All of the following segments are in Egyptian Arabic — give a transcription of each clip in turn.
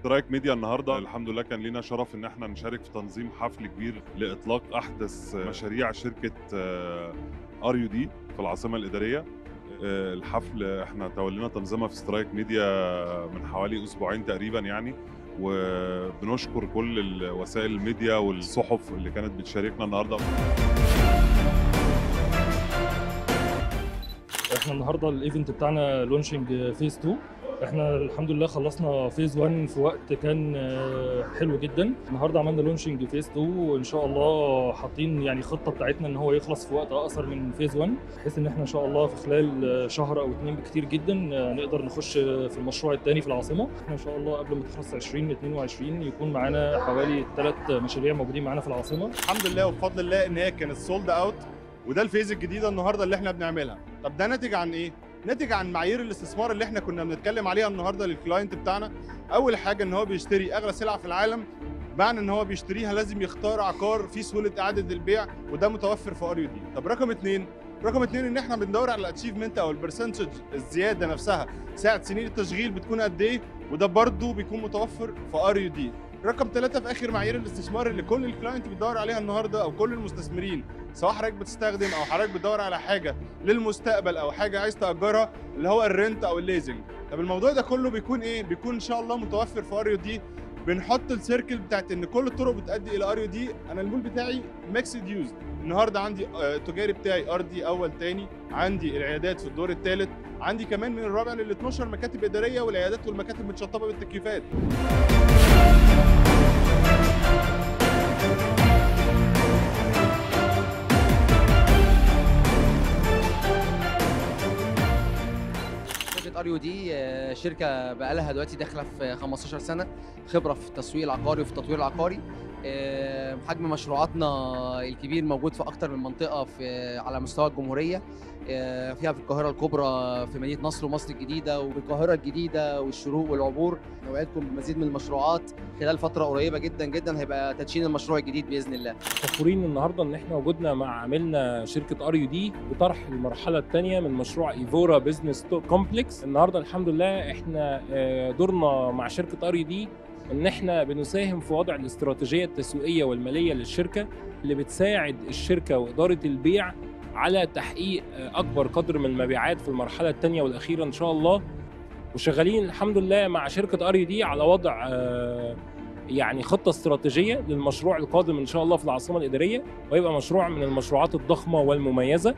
سترايك ميديا النهارده الحمد لله كان لينا شرف ان احنا نشارك في تنظيم حفل كبير لاطلاق احدث مشاريع شركه ار يو دي في العاصمه الاداريه آه، الحفل احنا تولينا تنظيمها في سترايك ميديا من حوالي اسبوعين تقريبا يعني وبنشكر كل ال- وسائل الميديا والصحف اللي كانت بتشاركنا النهارده احنا النهارده الايفنت بتاعنا لونشنج فيز 2 احنا الحمد لله خلصنا فيز 1 في وقت كان آه، حلو جدا النهارده عملنا لونشنج فيز 2 وان شاء الله حاطين يعني خطه بتاعتنا ان هو يخلص في وقت اقصر من فيز 1 بحيث ان احنا ان شاء الله في خلال آه، شهر او اتنين بكتير جدا آه، نقدر نخش في المشروع الثاني في العاصمه احنا ان شاء الله قبل ما تخلص 2022 يكون معانا حوالي ثلاث مشاريع موجودين معانا في العاصمه الحمد لله وبفضل الله ان هي كانت سولد اوت وده الفيز الجديده النهارده اللي احنا بنعملها طب ده ناتج عن ايه ناتج عن معايير الاستثمار اللي احنا كنا بنتكلم عليها النهارده للكلاينت بتاعنا اول حاجه ان هو بيشتري اغلى سلعه في العالم معنى ان هو بيشتريها لازم يختار عقار فيه سهوله اعاده البيع وده متوفر في ار يو دي طب رقم اتنين رقم اتنين ان احنا بندور على الاتشيفمنت او البرسنتج الزياده نفسها ساعه سنين التشغيل بتكون قد ايه وده برضه بيكون متوفر في ار يو دي رقم ثلاثة في اخر معايير الاستثمار اللي كل الكلاينت بيدور عليها النهارده او كل المستثمرين سواء حضرتك بتستخدم او حضرتك بتدور على حاجه للمستقبل او حاجه عايز تاجرها اللي هو الرنت او الليزنج طب الموضوع ده كله بيكون ايه بيكون ان شاء الله متوفر في اريو دي بنحط السيركل بتاعت ان كل الطرق بتؤدي الى اريو دي انا المول بتاعي ميكسد يوز النهارده عندي آه، التجاري بتاعي ارضي اول تاني عندي العيادات في الدور الثالث عندي كمان من الرابع لل 12 مكاتب اداريه والعيادات والمكاتب متشطبه بالتكييفات شركه ار يو دي آه، شركه بقالها دلوقتي داخله في 15 سنه خبره في التسويق العقاري وفي التطوير العقاري آه، حجم مشروعاتنا الكبير موجود في اكتر من منطقه في على مستوى الجمهوريه آه، فيها في القاهره الكبرى في مدينه نصر ومصر الجديده والقاهره الجديده والشروق والعبور نوعدكم بمزيد من المشروعات خلال فتره قريبه جدا جدا هيبقى تدشين المشروع الجديد باذن الله فخورين النهارده ان احنا وجودنا مع عاملنا شركه ار يو دي وطرح المرحله الثانيه من مشروع ايفورا بزنس كومبلكس النهارده الحمد لله احنا آه، دورنا مع شركه ار يو دي ان احنا بنساهم في وضع الاستراتيجيه التسويقيه والماليه للشركه اللي بتساعد الشركه واداره البيع على تحقيق آه، اكبر قدر من المبيعات في المرحله الثانيه والاخيره ان شاء الله وشغالين الحمد لله مع شركه ار يو دي على وضع آه، يعني خطه استراتيجيه للمشروع القادم ان شاء الله في العاصمه الاداريه ويبقى مشروع من المشروعات الضخمه والمميزه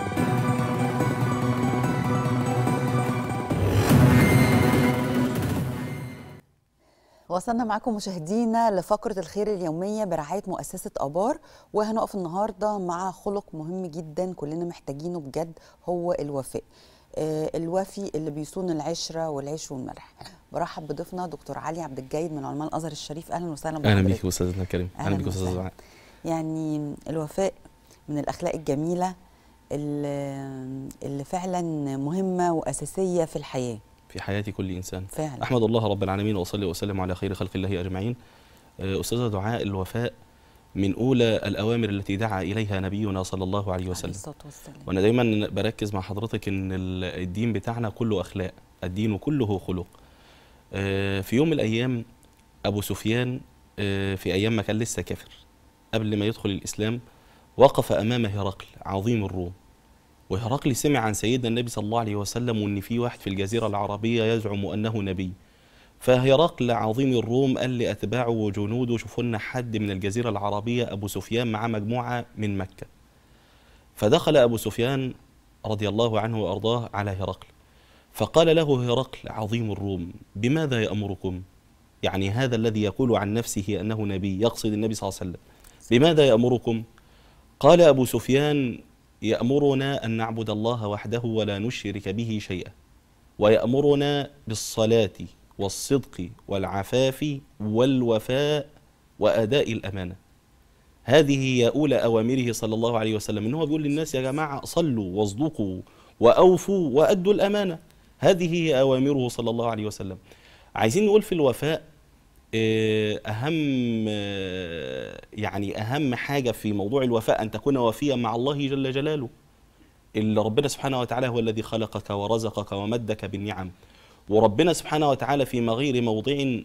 وصلنا معاكم مشاهدينا لفقرة الخير اليومية برعاية مؤسسة أبار وهنقف النهاردة مع خلق مهم جدا كلنا محتاجينه بجد هو الوفاء آه، الوفي اللي بيصون العشرة والعيش والملح برحب بضيفنا دكتور علي عبد الجيد من علماء الأزهر الشريف أهلا وسهلا اهلا بحضرتك. بيك استاذنا الكريم اهلا أهلاً بيك استاذ وسهلاً. دعاء يعني الوفاء من الأخلاق الجميلة اللي اللي فعلا مهمة وأساسية في الحياة في حياه كل انسان فعلا احمد الله رب العالمين واصلي واسلم على خير خلق الله اجمعين آه، استاذه دعاء الوفاء من اولى الاوامر التي دعا اليها نبينا صلى الله عليه عليه وسلم الصلاة والسلام وانا دايما بركز مع حضرتك ان ال- الدين بتاعنا كله اخلاق الدين كله خلق آه، في يوم من الايام ابو سفيان آه، في ايام ما كان لسه كافر قبل ما يدخل الاسلام وقف امام هرقل عظيم الروم وهرقل سمع عن سيدنا النبي صلى الله عليه وسلم وان في واحد في الجزيره العربيه يزعم انه نبي فهرقل عظيم الروم قال لاتباعه وجنوده شوفوا لنا حد من الجزيره العربيه ابو سفيان مع مجموعه من مكه فدخل ابو سفيان رضي الله عنه وارضاه على هرقل فقال له هرقل عظيم الروم بماذا يامركم يعني هذا الذي يقول عن نفسه انه نبي يقصد النبي صلى الله عليه وسلم بماذا يامركم قال ابو سفيان يامرنا ان نعبد الله وحده ولا نشرك به شيئا ويامرنا بالصلاه والصدق والعفاف والوفاء واداء الامانه هذه هي اولى اوامره صلى الله عليه وسلم ان هو بيقول للناس يا جماعه صلوا واصدقوا واوفوا وادوا الامانه هذه هي اوامره صلى الله عليه وسلم عايزين نقول في الوفاء آه، اهم آه، يعني اهم حاجه في موضوع الوفاء ان تكون وفيا مع الله جل جلاله اللي ربنا سبحانه وتعالى هو الذي خلقك ورزقك ومدك بالنعم وربنا سبحانه وتعالى في غير موضع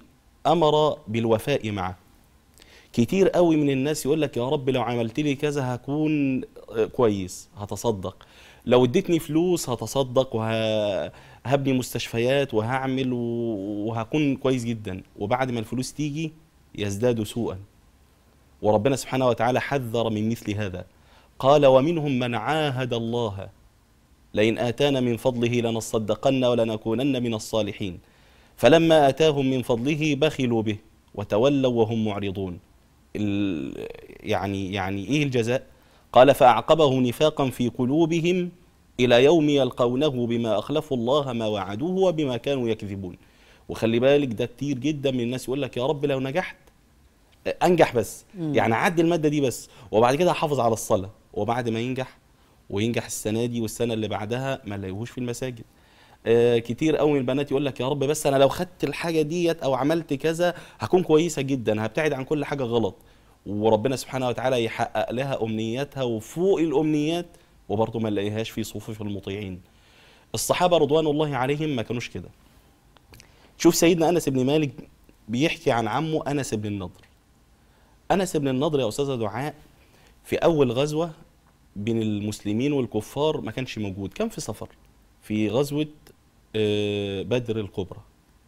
امر بالوفاء معه كتير قوي من الناس يقول لك يا رب لو عملت لي كذا هكون آه، كويس هتصدق لو اديتني فلوس هتصدق وهبني مستشفيات وهعمل و- وهكون كويس جدا وبعد ما الفلوس تيجي يزداد سوءا وربنا سبحانه وتعالى حذر من مثل هذا قال ومنهم من عاهد الله لئن آتانا من فضله لنصدقن ولنكونن من الصالحين فلما آتاهم من فضله بخلوا به وتولوا وهم معرضون ال- يعني يعني ايه الجزاء قال فأعقبه نفاقا في قلوبهم إلى يوم يلقونه بما أخلفوا الله ما وعدوه وبما كانوا يكذبون وخلي بالك ده كتير جدا من الناس يقول لك يا رب لو نجحت انجح بس يعني عدي الماده دي بس وبعد كده احافظ على الصلاه وبعد ما ينجح وينجح السنه دي والسنه اللي بعدها ما نلاقيهوش في المساجد آه كتير قوي من البنات يقول لك يا رب بس انا لو خدت الحاجه ديت او عملت كذا هكون كويسه جدا هبتعد عن كل حاجه غلط وربنا سبحانه وتعالى يحقق لها امنياتها وفوق الامنيات وبرضه ما نلاقيهاش في صفوف المطيعين الصحابه رضوان الله عليهم ما كانوش كده شوف سيدنا انس بن مالك بيحكي عن عمه انس بن النضر انس بن النضر يا استاذه دعاء في اول غزوه بين المسلمين والكفار ما كانش موجود كان في سفر في غزوه آه، بدر الكبرى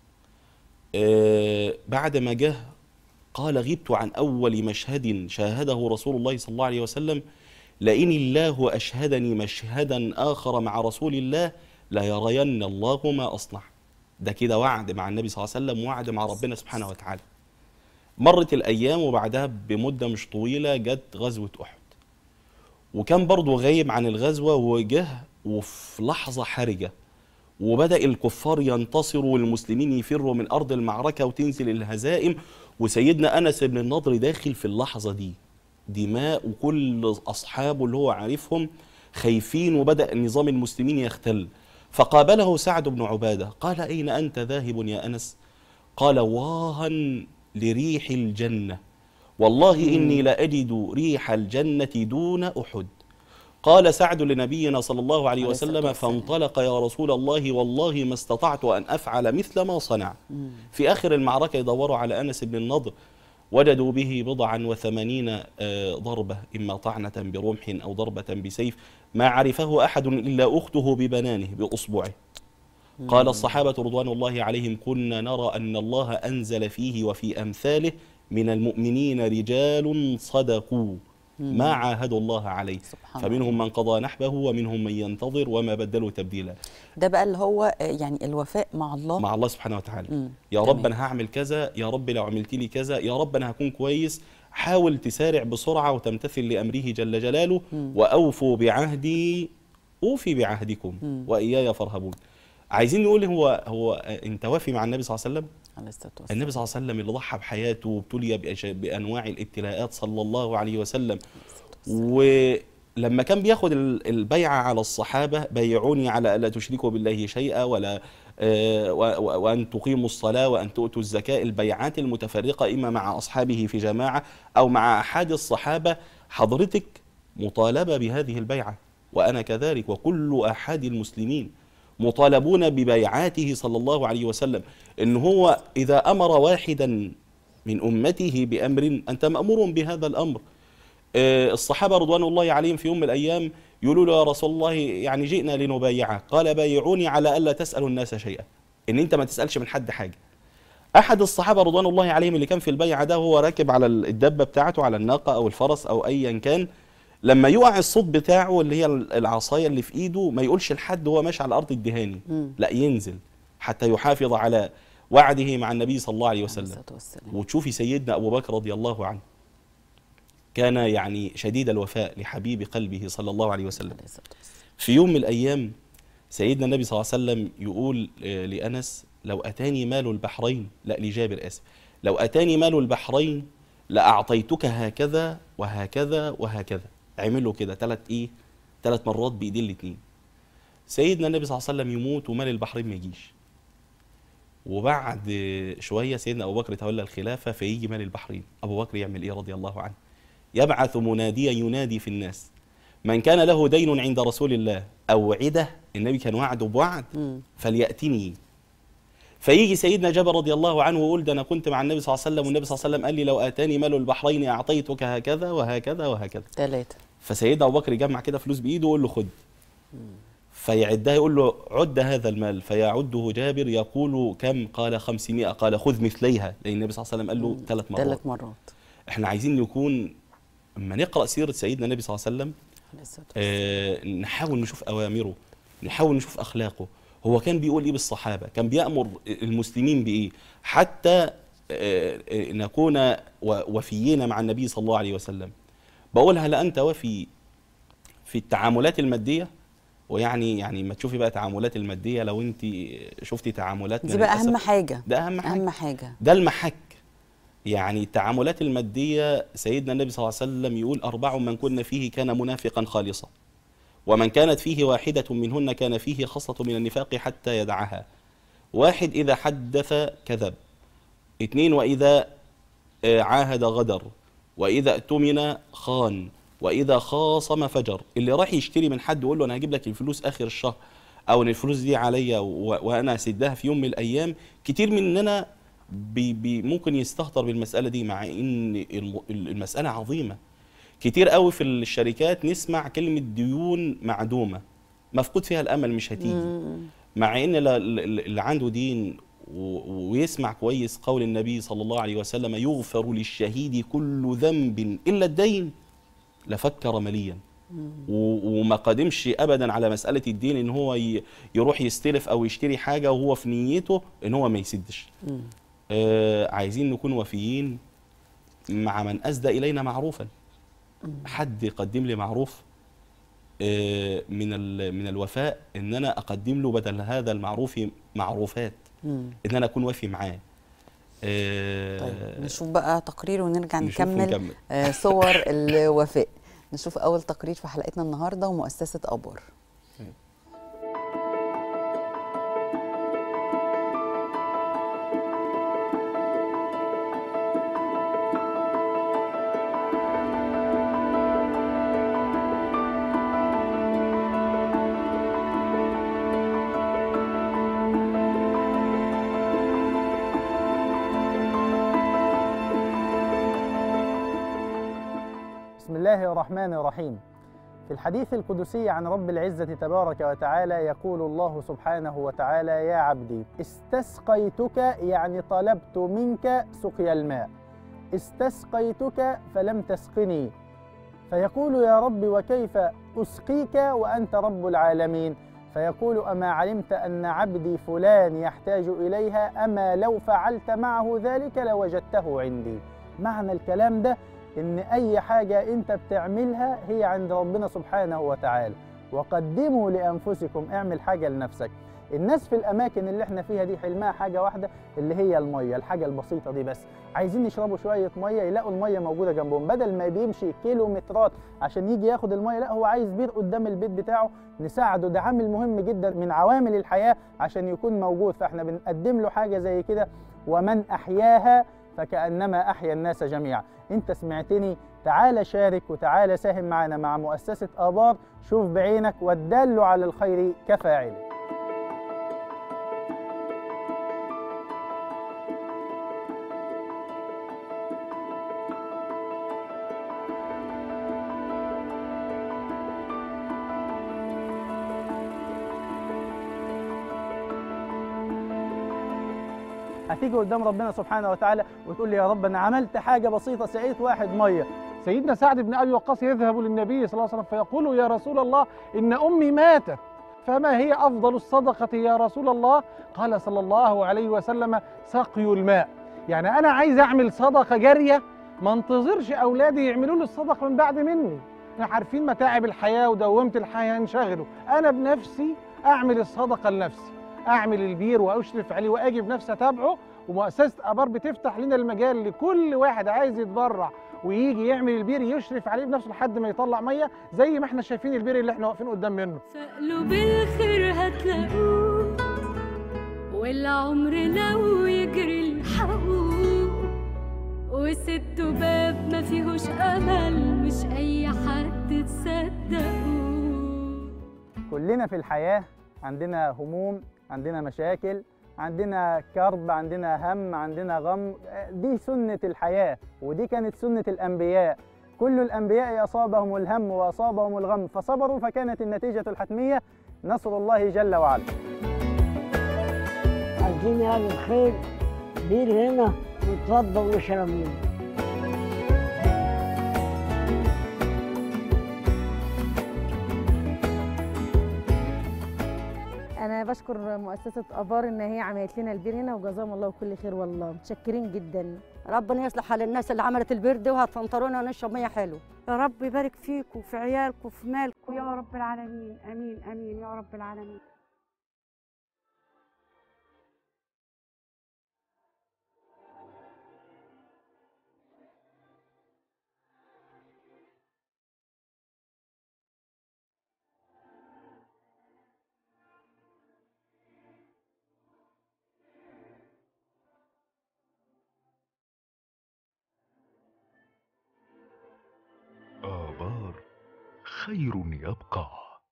آه، بعد ما جه قال غبت عن اول مشهد شاهده رسول الله صلى الله عليه وسلم لئن الله اشهدني مشهدا اخر مع رسول الله ليرين الله ما اصنع ده كده وعد مع النبي صلى الله عليه وسلم وعد مع ربنا سبحانه وتعالى مرت الايام وبعدها بمده مش طويله جت غزوه احد وكان برضه غايب عن الغزوه وجه وفي لحظه حرجه وبدا الكفار ينتصروا والمسلمين يفروا من ارض المعركه وتنزل الهزائم وسيدنا انس بن النضر داخل في اللحظه دي دماء وكل اصحابه اللي هو عارفهم خايفين وبدا نظام المسلمين يختل فقابله سعد بن عباده قال اين انت ذاهب يا انس قال واها لريح الجنه والله اني لاجد ريح الجنه دون احد قال سعد لنبينا صلى الله عليه عليه الصلاة وسلم والسلام. فانطلق يا رسول الله والله ما استطعت ان افعل مثل ما صنع في اخر المعركه يدوروا على انس بن النضر وجدوا به بضعا وثمانين آه، ضربة إما طعنة برمح أو ضربة بسيف ما عرفه أحد إلا أخته ببنانه بأصبعه قال الصحابة رضوان الله عليهم كنا نرى أن الله أنزل فيه وفي أمثاله من المؤمنين رجال صدقوا ما عاهدوا الله عليه سبحان فمنهم من قضى نحبه ومنهم من ينتظر وما بدلوا تبديلا ده بقى اللي هو آه، يعني الوفاء مع الله مع الله سبحانه وتعالى مم. يا تمام. رب انا هعمل كذا يا رب لو عملت لي كذا يا رب انا هكون كويس حاول تسارع بسرعه وتمتثل لامره جل جلاله واوفوا بعهدي اوفي بعهدكم واياي فارهبون عايزين نقول هو هو انت وافي مع النبي صلى الله عليه وسلم عليه الصلاه والسلام النبي صلى الله عليه وسلم اللي ضحى بحياته وابتلي بأش- بانواع الابتلاءات صلى الله عليه وسلم ولما كان بياخد ال- البيعه على الصحابه بيعوني على الا تشركوا بالله شيئا ولا آه، و- و- وان تقيموا الصلاه وان تؤتوا الزكاه البيعات المتفرقه اما مع اصحابه في جماعه او مع احد الصحابه حضرتك مطالبه بهذه البيعه وانا كذلك وكل احد المسلمين مطالبون ببيعاته صلى الله عليه وسلم ان هو اذا امر واحدا من امته بامر انت مامور بهذا الامر آه، الصحابه رضوان الله عليهم في يوم من الايام يقولوا له يا رسول الله يعني جئنا لنبايعك قال بايعوني على الا تسالوا الناس شيئا ان انت ما تسالش من حد حاجه احد الصحابه رضوان الله عليهم اللي كان في البيعه ده هو راكب على الدبه بتاعته على الناقه او الفرس او ايا كان لما يقع الصوت بتاعه اللي هي العصايه اللي في ايده ما يقولش لحد هو ماشي على الارض الدهاني مم. لا ينزل حتى يحافظ على وعده مع النبي صلى الله عليه عليه وسلم الصلاه والسلام وتشوفي سيدنا ابو بكر رضي الله عنه كان يعني شديد الوفاء لحبيب قلبه صلى الله عليه وسلم عليه الصلاه والسلام في يوم من الايام سيدنا النبي صلى الله عليه وسلم يقول آه، لانس لو اتاني مال البحرين لا لجابر اسف لو اتاني مال البحرين لاعطيتك هكذا وهكذا وهكذا اعمله كده ثلاث ايه ثلاث مرات بايدين الاثنين سيدنا النبي صلى الله عليه وسلم يموت ومال البحرين ما يجيش وبعد شويه سيدنا ابو بكر تولى الخلافه فيجي مال البحرين ابو بكر يعمل ايه رضي الله عنه يبعث مناديا ينادي في الناس من كان له دين عند رسول الله أو عدة النبي كان وعده بوعد مم. فليأتني فيجي سيدنا جابر رضي الله عنه ويقول ده انا كنت مع النبي صلى الله عليه وسلم والنبي صلى الله عليه وسلم قال لي لو اتاني مال البحرين اعطيتك هكذا وهكذا وهكذا ثلاثة فسيدنا ابو بكر يجمع كده فلوس بايده ويقول له خد فيعدها يقول له عد هذا المال فيعده جابر يقول كم قال 500 قال خذ مثليها لان النبي صلى الله عليه وسلم قال له ثلاث مرات ثلاث مرات احنا عايزين نكون اما نقرا سيره سيدنا النبي صلى الله عليه وسلم عليه الصلاة والسلام. آه نحاول نشوف اوامره نحاول نشوف اخلاقه هو كان بيقول ايه بالصحابه كان بيامر المسلمين بايه حتى آه، آه، نكون و- وفيين مع النبي صلى الله عليه وسلم بقول هل انت وفي في التعاملات الماديه ويعني يعني ما تشوفي بقى تعاملات الماديه لو انت شفتي تعاملاتنا دي بقى أهم للأسف، حاجة ده اهم حاجه أهم حاجة ده المحك يعني التعاملات المادية سيدنا النبي صلى الله عليه وسلم يقول أربع من كن فيه كان منافقا خالصا ومن كانت فيه واحدة منهن كان فيه خصلة من النفاق حتى يدعها واحد إذا حدث كذب اثنين وإذا آه، عاهد غدر وإذا اؤتمن خان وإذا خاصم فجر اللي راح يشتري من حد يقول له أنا هجيب لك الفلوس آخر الشهر أو إن الفلوس دي عليا و- وأنا أسدها في يوم من الأيام كتير مننا بي بي ممكن يستهتر بالمسألة دي مع إن الم- المسألة عظيمة كتير قوي في الشركات نسمع كلمة ديون معدومة مفقود فيها الأمل مش هتيجي مم. مع ان ال- ال- اللي عنده دين و- ويسمع كويس قول النبي صلى الله عليه وسلم يغفر للشهيد كل ذنب الا الدين لفكر مليا و- وما قدمش ابدا على مساله الدين ان هو ي- يروح يستلف او يشتري حاجه وهو في نيته ان هو ما يسدش مم. آه عايزين نكون وفيين مع من اسدى الينا معروفا حد يقدم لي معروف آه، من ال- من الوفاء ان انا اقدم له بدل هذا المعروف معروفات مم. ان انا اكون وفي معاه آه، طيب نشوف بقى تقرير ونرجع نشوف نكمل ونكمل. آه، صور الوفاء نشوف أول تقرير في حلقتنا النهاردة ومؤسسة أبار بسم الله الرحمن الرحيم في الحديث القدسي عن رب العزة تبارك وتعالى يقول الله سبحانه وتعالى يا عبدي استسقيتك يعني طلبت منك سقيا الماء استسقيتك فلم تسقني فيقول يا رب وكيف أسقيك وأنت رب العالمين فيقول أما علمت أن عبدي فلان يحتاج إليها أما لو فعلت معه ذلك لوجدته عندي معنى الكلام ده ان اي حاجه انت بتعملها هي عند ربنا سبحانه وتعالى وقدموا لانفسكم اعمل حاجه لنفسك الناس في الاماكن اللي احنا فيها دي حلمها حاجه واحده اللي هي الميه الحاجه البسيطه دي بس عايزين يشربوا شويه ميه يلاقوا الميه موجوده جنبهم بدل ما بيمشي كيلومترات عشان يجي ياخد الميه لا هو عايز بير قدام البيت بتاعه نساعده ده عامل مهم جدا من عوامل الحياه عشان يكون موجود فاحنا بنقدم له حاجه زي كده ومن احياها فكانما احيا الناس جميعا انت سمعتني تعال شارك وتعال ساهم معنا مع مؤسسة آبار شوف بعينك والدال على الخير كفاعله هتيجي قدام ربنا سبحانه وتعالى وتقول لي يا رب انا عملت حاجه بسيطه سقيت واحد ميه سيدنا سعد بن ابي وقاص يذهب للنبي صلى الله عليه وسلم فيقول يا رسول الله ان امي ماتت فما هي افضل الصدقه يا رسول الله قال صلى الله عليه وسلم سقي الماء يعني انا عايز اعمل صدقه جاريه ما انتظرش اولادي يعملوا لي الصدقه من بعد مني احنا عارفين متاعب الحياه ودوامه الحياه ينشغلوا انا بنفسي اعمل الصدقه لنفسي اعمل البير واشرف عليه واجي بنفسي اتابعه ومؤسسه ابار بتفتح لنا المجال لكل واحد عايز يتبرع ويجي يعمل البير يشرف عليه بنفسه لحد ما يطلع ميه زي ما احنا شايفين البير اللي احنا واقفين قدام منه فقلوا بالخير هتلاقوه والعمر لو يجري الحقوه وست باب ما فيهوش امل مش اي حد تصدقوه كلنا في الحياه عندنا هموم عندنا مشاكل عندنا كرب عندنا هم عندنا غم دي سنة الحياة ودي كانت سنة الأنبياء كل الأنبياء أصابهم الهم وأصابهم الغم فصبروا فكانت النتيجة الحتمية نصر الله جل وعلا عايزين يا الخير بير هنا نتفضل ونشرب منه انا بشكر مؤسسه ابار ان هي عملت لنا البير هنا وجزاهم الله كل خير والله متشكرين جدا ربنا يصلح حال الناس اللي عملت البير دي وهتفنطرونا ونشرب ميه حلو يا رب يبارك فيكم وفي عيالكم وفي مالكم يا رب العالمين امين امين يا رب العالمين آبار خير يبقى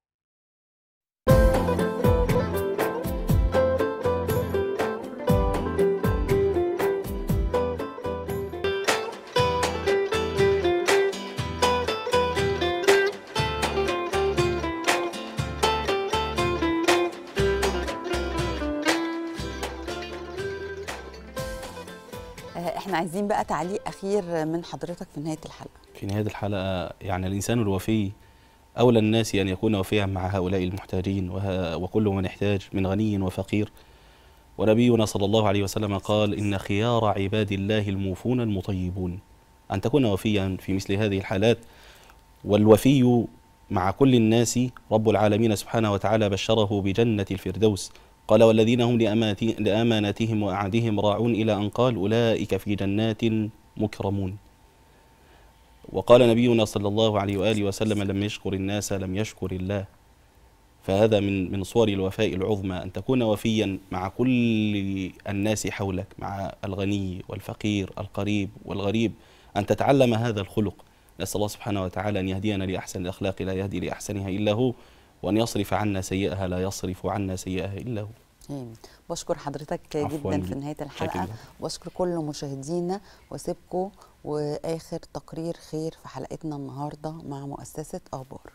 آه، احنا عايزين بقى تعليق اخير من حضرتك في نهايه الحلقه في نهاية الحلقة يعني الإنسان الوفي أولى الناس أن يكون وفيا مع هؤلاء المحتاجين وه- وكل من يحتاج من غني وفقير ونبينا صلى الله عليه وسلم قال إن خيار عباد الله الموفون المطيبون أن تكون وفيا في مثل هذه الحالات والوفي مع كل الناس رب العالمين سبحانه وتعالى بشره بجنة الفردوس قال والذين هم لأمانتي- لأماناتهم وأعدهم راعون إلى أن قال أولئك في جنات مكرمون وقال نبينا صلى الله عليه وآله وسلم لم يشكر الناس لم يشكر الله فهذا من من صور الوفاء العظمى أن تكون وفيا مع كل الناس حولك مع الغني والفقير القريب والغريب أن تتعلم هذا الخلق نسأل الله سبحانه وتعالى أن يهدينا لأحسن الأخلاق لا يهدي لأحسنها إلا هو وأن يصرف عنا سيئها لا يصرف عنا سيئها إلا هو آمين. بشكر حضرتك عفواً. جدا في نهايه الحلقه شكراً. واشكر كل مشاهدينا واسيبكم واخر تقرير خير في حلقتنا النهارده مع مؤسسه ابار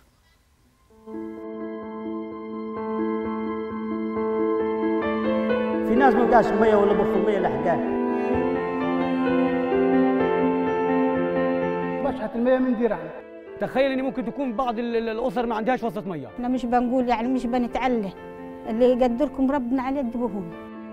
في ناس ما بقاش ميه ولا بخور ميه لحقان بشحت المية من درعم تخيل ان ممكن تكون بعض ال- ال- الاسر ما عندهاش وسط ميه احنا مش بنقول يعني مش بنتعله اللي يقدركم ربنا عليه ادبوهم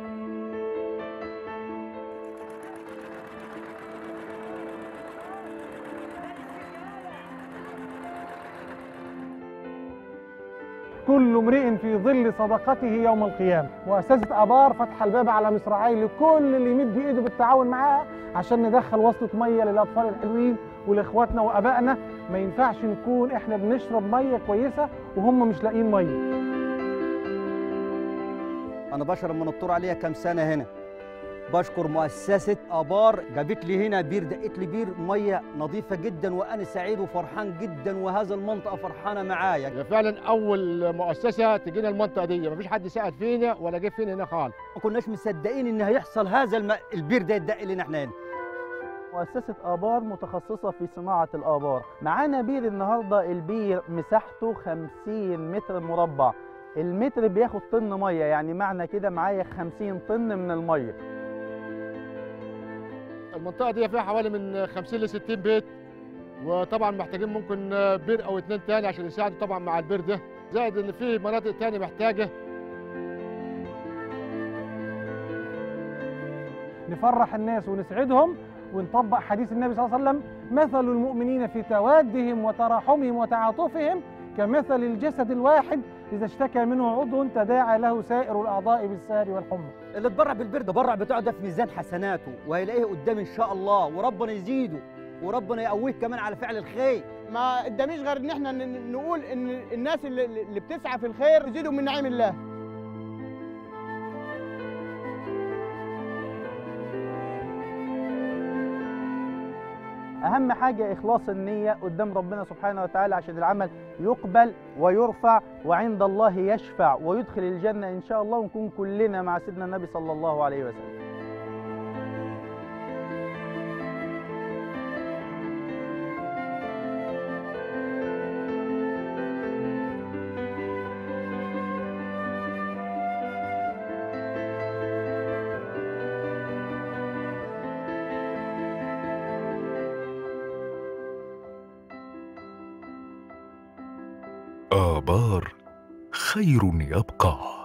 كل امرئ في ظل صدقته يوم القيامة مؤسسة أبار فتح الباب على مصراعي لكل اللي يمد إيده بالتعاون معاها عشان ندخل وصلة مية للأطفال الحلوين ولإخواتنا وأبائنا ما ينفعش نكون إحنا بنشرب مية كويسة وهم مش لاقيين مية انا بشرب من الطور عليها كام سنه هنا بشكر مؤسسه ابار جابت لي هنا بير دقت لي بير ميه نظيفه جدا وانا سعيد وفرحان جدا وهذا المنطقه فرحانه معايا فعلا اول مؤسسه تجينا المنطقه دي مفيش حد ساعد فينا ولا جه فينا هنا خالص ما كناش مصدقين ان هيحصل هذا الم... البير ده يدق لنا احنا هنا مؤسسة آبار متخصصة في صناعة الآبار معانا بير النهاردة البير مساحته 50 متر مربع المتر بياخد طن مية يعني معنى كده معايا 50 طن من المية المنطقه دي فيها حوالي من 50 ل 60 بيت وطبعا محتاجين ممكن بير او اتنين تاني عشان يساعدوا طبعا مع البير ده زائد ان في مناطق تاني محتاجه نفرح الناس ونسعدهم ونطبق حديث النبي صلى الله عليه وسلم مثل المؤمنين في توادهم وتراحمهم وتعاطفهم كمثل الجسد الواحد إذا اشتكى منه عضو تداعى له سائر الأعضاء بالسهر والحمى اللي اتبرع بالبير ده برع بتاعه ده في ميزان حسناته وهيلاقيه قدام ان شاء الله وربنا يزيده وربنا يقويه كمان على فعل الخير ما قداميش غير ان احنا ن- نقول ان الناس اللي, اللي بتسعى في الخير يزيدوا من نعيم الله اهم حاجه اخلاص النيه قدام ربنا سبحانه وتعالى عشان العمل يقبل ويرفع وعند الله يشفع ويدخل الجنه ان شاء الله ونكون كلنا مع سيدنا النبي صلى الله عليه وسلم آبار خير يبقى